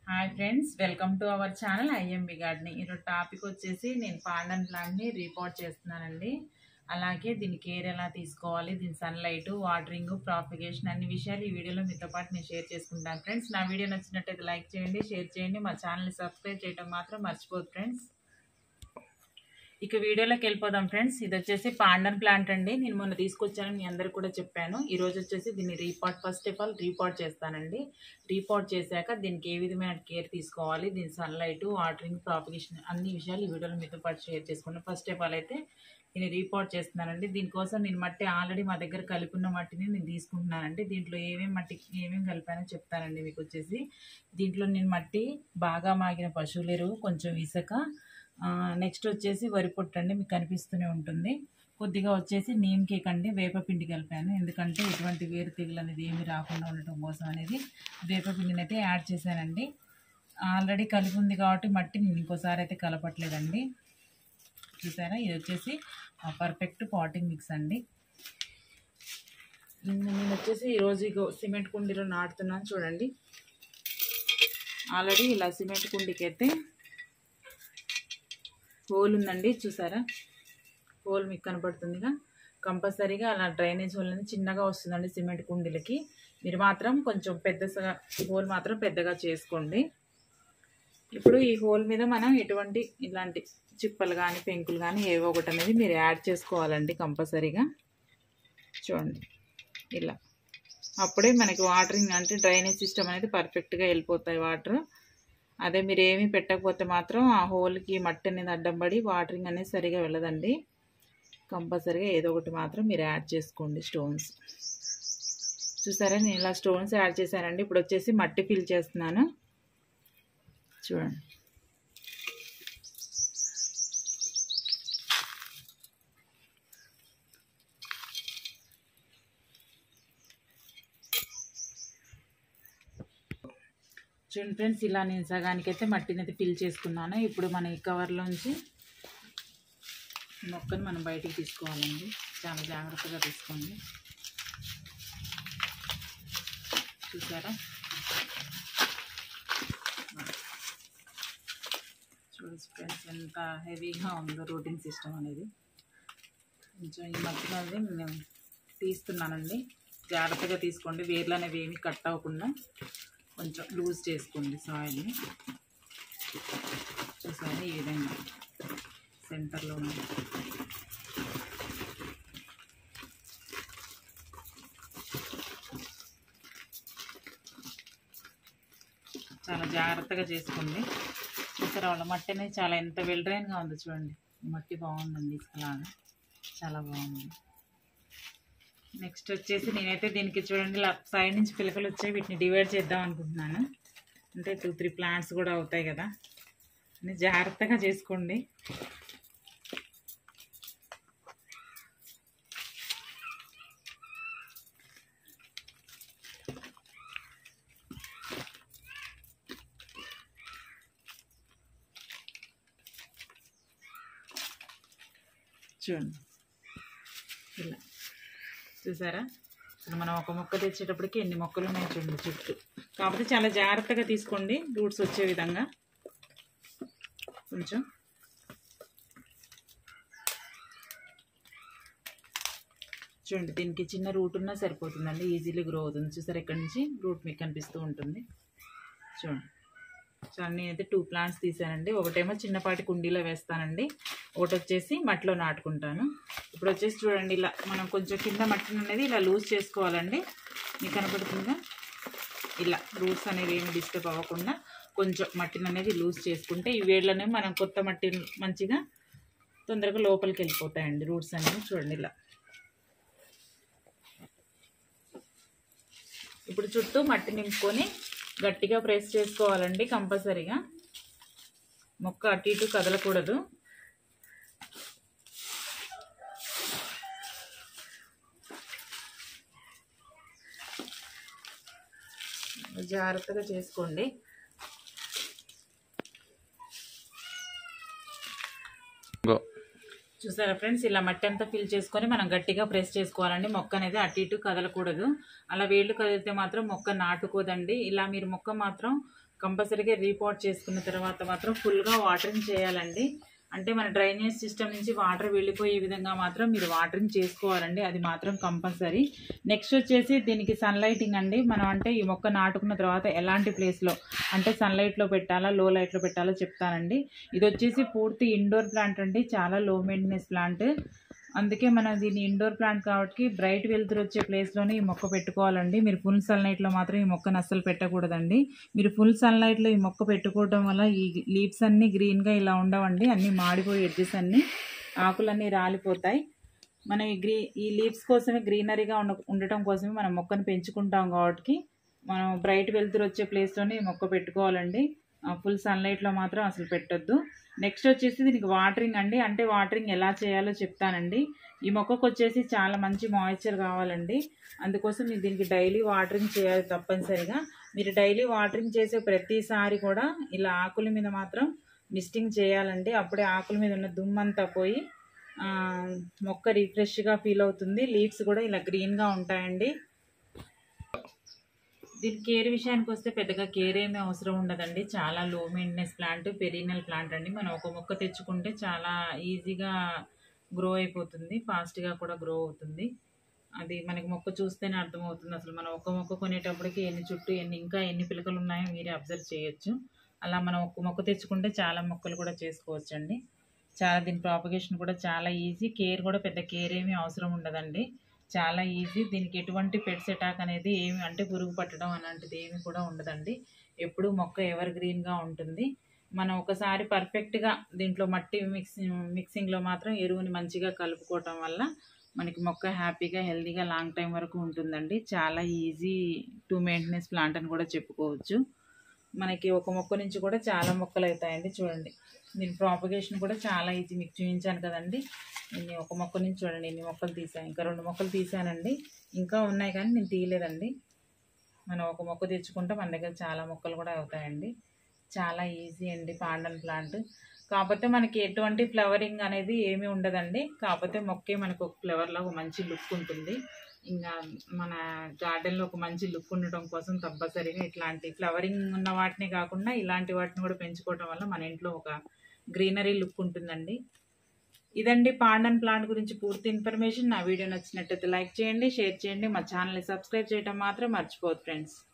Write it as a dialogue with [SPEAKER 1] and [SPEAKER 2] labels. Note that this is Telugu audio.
[SPEAKER 1] hi friends welcome to our channel IMB gardening ఈరోజు టాపిక్ వచ్చేసి నేను పాండన్ ప్లాంట్ని రిపోర్ట్ చేస్తున్నానండి అలాగే దీని కేర్ ఎలా తీసుకోవాలి దీని సన్లైట్ వాటరింగ్ ప్రాపిగేషన్ అన్ని విషయాలు ఈ వీడియోలో మీతో పాటు నేను షేర్ చేసుకుంటాను ఫ్రెండ్స్ నా వీడియో నచ్చినట్టయితే లైక్ చేయండి షేర్ చేయండి మా ఛానల్ని సబ్స్క్రైబ్ చేయడం మాత్రం మర్చిపోదు ఫ్రెండ్స్ ఇక వీడియోలోకి వెళ్ళిపోదాం ఫ్రెండ్స్ ఇది వచ్చేసి పాండన్ ప్లాంట్ అండి నేను మొన్న తీసుకొచ్చాను మీ అందరికి కూడా చెప్పాను ఈ రోజు వచ్చేసి దీన్ని repot first of all repot చేస్తానండి రీపాట్ చేశాక దీనికి ఏ విధమైన కేర్ తీసుకోవాలి దీని సన్లైట్ వాటరింగ్ ప్రాపగేషన్ అన్ని విషయాలు ఈ వీడియోలో మీతో పాటు షేర్ చేసుకున్నాను ఫస్ట్ ఆఫ్ ఆల్ అయితే నేను రీపాట్ చేస్తున్నానండి దీనికోసం నేను మట్టి ఆల్రెడీ మా దగ్గర కలిపిన మట్టిని నేను తీసుకుంటున్నానండి దీంట్లో ఏమేమి మట్టి ఏమేమి కలిపానో చెప్తానండి మీకు వచ్చేసి దీంట్లో నేను మట్టి బాగా మాగిన పశువుల ఎరువు కొంచెం ఇసుక నెక్స్ట్ వచ్చేసి వరి పొట్టు అండి మీకు కనిపిస్తూనే ఉంటుంది కొద్దిగా వచ్చేసి నీమ్ కేక్ అండి వేపపిండి కలిపాను ఎందుకంటే ఎటువంటి వేరు తెగులు అనేది ఏమి రాకుండా ఉండటం కోసం అనేది వేపపిండిని అయితే యాడ్ చేశానండి ఆల్రెడీ కలిపి ఉంది కాబట్టి మట్టి నేను ఇంకోసారి అయితే కలపట్లేదండి చూసారా ఇది వచ్చేసి పర్ఫెక్ట్ పాటింగ్ మిక్స్ అండి నేను వచ్చేసి ఈరోజు ఇగో సిమెంట్ కుండీలో నాటుతున్నాను చూడండి ఆల్రెడీ ఇలా సిమెంట్ కుండీకి అయితే హోల్ ఉందండి చూసారా హోల్ మీకు కనపడుతుందిగా కంపల్సరీగా అలా డ్రైనేజ్ హోల్ అనేది చిన్నగా వస్తుందండి సిమెంట్ కుండీలకి మీరు మాత్రం కొంచెం పెద్ద హోల్ మాత్రం పెద్దగా చేసుకోండి ఇప్పుడు ఈ హోల్ మీద మనం ఎటువంటి ఇలాంటి చిప్పలు కానీ పెంకులు కానీ ఏవో ఒకటి అనేది మీరు యాడ్ చేసుకోవాలండి కంపల్సరీగా చూడండి ఇలా అప్పుడే మనకి వాటరింగ్ అంటే డ్రైనేజ్ సిస్టమ్ అనేది పర్ఫెక్ట్గా వెళ్ళిపోతాయి వాటర్ అదే మీరు ఏమీ పెట్టకపోతే మాత్రం ఆ హోల్కి మట్టి అనేది అడ్డం పడి వాటరింగ్ అనేది సరిగా వెళ్ళదండి కంపల్సరీగా ఏదో ఒకటి మాత్రం మీరు యాడ్ చేసుకోండి స్టోన్స్ చూసారా నేను ఇలా స్టోన్స్ యాడ్ చేశానండి ఇప్పుడు వచ్చేసి మట్టి ఫిల్ చేస్తున్నాను చూడండి చూడండి ఫ్రెండ్స్ ఇలా నేను సగానికి అయితే మట్టిని అయితే ఫిల్ చేసుకున్నాను ఇప్పుడు మన ఈ కవర్లోంచి మొక్కను మనం బయటికి తీసుకోవాలండి చాలా జాగ్రత్తగా తీసుకోండి చూసారా చూడండి ఫ్రెండ్స్ ఎంత హెవీగా ఉందో రూటింగ్ సిస్టమ్ అనేది కొంచెం ఈ మధ్యలో అనేది నేను తీస్తున్నానండి జాగ్రత్తగా తీసుకోండి వేర్లు అనేవి ఏమి కట్ అవ్వకుండా కొంచెం లూజ్ చేసుకోండి సాయిల్ని చూసారా ఈ విధంగా సెంటర్లో ఉంది చాలా జాగ్రత్తగా చేసుకోండి చూసారా వాళ్ళ మట్టి అనేది చాలా ఎంత వెల్డ్రైన్గా ఉంది చూడండి మట్టి బాగుందండి ఇసుకలాగా చాలా బాగుంది నెక్స్ట్ వచ్చేసి నేనైతే దీనికి చూడండి ఇలా సైడ్ నుంచి పిలకలు వచ్చాయి వీటిని డివైడ్ చేద్దాం అనుకుంటున్నాను అంటే టూ త్రీ ప్లాంట్స్ కూడా అవుతాయి కదా అని జాగ్రత్తగా చేసుకోండి చూడండి ఇలా చూసారా ఇప్పుడు మనం ఒక మొక్క తెచ్చేటప్పటికి ఎన్ని మొక్కలు ఉన్నాయి చూడండి చుట్టూ కాకపోతే చాలా జాగ్రత్తగా తీసుకోండి రూట్స్ వచ్చే విధంగా కొంచెం చూడండి దీనికి చిన్న రూట్ ఉన్నా సరిపోతుందండి ఈజీలీ గ్రో అవుతుంది చూసారా ఇక్కడ నుంచి రూట్ మీకు కనిపిస్తూ ఉంటుంది చూడండి సో నేనైతే టూ ప్లాంట్స్ తీసానండి ఒకటేమో చిన్నపాటి కుండీలో వేస్తానండి ఒకటి వచ్చేసి మట్టిలో నాటుకుంటాను ఇప్పుడు వచ్చేసి చూడండి ఇలా మనం కొంచెం కింద మట్టిని అనేది ఇలా లూజ్ చేసుకోవాలండి మీకు కనపడుతుందా ఇలా రూట్స్ అనేవి ఏమి డిస్టర్బ్ అవ్వకుండా కొంచెం మట్టిని అనేది లూజ్ చేసుకుంటే ఈ వేళ్ళనే మనం కొత్త మట్టి మంచిగా తొందరగా లోపలికి వెళ్ళిపోతాయండి రూట్స్ అనేవి చూడండి ఇలా ఇప్పుడు చుట్టూ మట్టి నింపుకొని గట్టిగా ప్రెస్ చేసుకోవాలండి కంపల్సరీగా మొక్క అటు ఇటు కదలకూడదు జాగ్రత్తగా చేసుకోండి చూసారా ఫ్రెండ్స్ ఇలా మట్టి అంతా ఫిల్ చేసుకొని మనం గట్టిగా ప్రెస్ చేసుకోవాలండి మొక్క అనేది అటు ఇటు కదలకూడదు అలా వేళ్ళు కదిలితే మాత్రం మొక్క నాటుకోదండి ఇలా మీరు మొక్క మాత్రం కంపల్సరీగా రీపోర్ట్ చేసుకున్న తర్వాత మాత్రం ఫుల్గా వాటరింగ్ చేయాలండి అంటే మన డ్రైనేజ్ సిస్టమ్ నుంచి వాటర్ వెళ్ళిపోయే విధంగా మాత్రం మీరు వాటరింగ్ చేసుకోవాలండి అది మాత్రం కంపల్సరీ నెక్స్ట్ వచ్చేసి దీనికి సన్లైటింగ్ అండి మనం అంటే ఈ మొక్క నాటుకున్న తర్వాత ఎలాంటి ప్లేస్లో అంటే సన్లైట్లో పెట్టాలా లో లైట్లో పెట్టాలో చెప్తానండి ఇది వచ్చేసి పూర్తి ఇండోర్ ప్లాంట్ అండి చాలా లో మెయింటెనెన్స్ ప్లాంట్ అందుకే మనం దీన్ని ఇండోర్ ప్లాంట్ కాబట్టి బ్రైట్ వెలుతురు వచ్చే ప్లేస్లోనే ఈ మొక్క పెట్టుకోవాలండి మీరు ఫుల్ సన్లైట్లో మాత్రం ఈ మొక్కను అస్సలు పెట్టకూడదండి మీరు ఫుల్ సన్లైట్లో ఈ మొక్క పెట్టుకోవడం వల్ల ఈ లీవ్స్ అన్నీ గ్రీన్గా ఇలా ఉండవండి అన్నీ మాడిపోయి ఎడ్జెస్ అన్నీ ఆకులన్నీ రాలిపోతాయి మనం ఈ గ్రీ ఈ లీవ్స్ కోసమే గ్రీనరీగా ఉండ ఉండటం కోసమే మనం మొక్కను పెంచుకుంటాం కాబట్టి మనం బ్రైట్ వెలుతురు వచ్చే ప్లేస్లోనే ఈ మొక్క పెట్టుకోవాలండి ఫుల్ సన్లైట్లో మాత్రం అసలు పెట్టొద్దు నెక్స్ట్ వచ్చేసి దీనికి వాటరింగ్ అండి అంటే వాటరింగ్ ఎలా చేయాలో చెప్తానండి ఈ మొక్కకు వచ్చేసి చాలా మంచి మాయిశ్చర్ కావాలండి అందుకోసం మీరు దీనికి డైలీ వాటరింగ్ చేయాలి తప్పనిసరిగా మీరు డైలీ వాటరింగ్ చేసే ప్రతిసారి కూడా ఇలా ఆకుల మీద మాత్రం మిస్టింగ్ చేయాలండి అప్పుడే ఆకుల మీద ఉన్న దుమ్మంతా పోయి ఆ, మొక్క రిఫ్రెష్గా ఫీల్ అవుతుంది లీవ్స్ కూడా ఇలా గ్రీన్గా ఉంటాయండి దీని కేర్ విషయానికి వస్తే పెద్దగా కేర్ ఏమీ అవసరం ఉండదండి చాలా లో మెయింటెనెన్స్ ప్లాంట్ పెరీనల్ ప్లాంట్ అండి మనం ఒక మొక్క తెచ్చుకుంటే చాలా ఈజీగా గ్రో అయిపోతుంది ఫాస్ట్గా కూడా గ్రో అవుతుంది అది మనకి మొక్క చూస్తేనే అర్థమవుతుంది అసలు మనం ఒక మొక్క కొనేటప్పటికి ఎన్ని చుట్టూ ఎన్ని ఇంకా ఎన్ని పిలకలు ఉన్నాయో మీరే అబ్జర్వ్ చేయొచ్చు అలా మనం ఒక మొక్క తెచ్చుకుంటే చాలా మొక్కలు కూడా చేసుకోవచ్చు అండి చాలా దీని ప్రాపగేషన్ కూడా చాలా ఈజీ కేర్ కూడా పెద్ద కేర్ ఏమీ అవసరం ఉండదండి చాలా ఈజీ దీనికి ఎటువంటి పెట్స్ అటాక్ అనేది ఏమి అంటే పురుగు పట్టడం అలాంటిది ఏమి కూడా ఉండదండి ఎప్పుడు మొక్క ఎవర్ గ్రీన్గా ఉంటుంది మనం ఒకసారి పర్ఫెక్ట్గా దీంట్లో మట్టి మిక్సింగ్ మిక్సింగ్లో మాత్రం ఎరువుని మంచిగా కలుపుకోవటం వల్ల మనకి మొక్క హ్యాపీగా హెల్తీగా లాంగ్ టైం వరకు ఉంటుందండి చాలా ఈజీ టు మెయింటెనెన్స్ ప్లాంట్ అని కూడా చెప్పుకోవచ్చు మనకి ఒక మొక్క నుంచి కూడా చాలా మొక్కలు అవుతాయండి చూడండి దీని ప్రాపగేషన్ కూడా చాలా ఈజీ మీకు చూపించాను కదండి నేను ఒక మొక్క నుంచి చూడండి ఎన్ని మొక్కలు తీసాను ఇంకా రెండు మొక్కలు తీసానండి ఇంకా ఉన్నాయి కానీ నేను తీయలేదండి మనం ఒక మొక్క తెచ్చుకుంటే మన దగ్గర చాలా మొక్కలు కూడా అవుతాయండి చాలా ఈజీ అండి పాండన్ ప్లాంట్ కాకపోతే మనకి ఎటువంటి ఫ్లవరింగ్ అనేది ఏమీ ఉండదండి కాకపోతే మొక్కే మనకు ఒక ఫ్లవర్లో ఒక మంచి లుక్ ఉంటుంది ఇంకా మన గార్డెన్లో ఒక మంచి లుక్ ఉండటం కోసం తప్పనిసరిగా ఇట్లాంటి ఫ్లవరింగ్ ఉన్న వాటిని కాకుండా ఇలాంటి వాటిని కూడా పెంచుకోవడం వల్ల మన ఇంట్లో ఒక గ్రీనరీ లుక్ ఉంటుందండి ఇదండి పాండన్ ప్లాంట్ గురించి పూర్తి ఇన్ఫర్మేషన్ నా వీడియో నచ్చినట్టయితే లైక్ చేయండి షేర్ చేయండి మా ఛానల్ని సబ్స్క్రైబ్ చేయడం మాత్రం మర్చిపోదు ఫ్రెండ్స్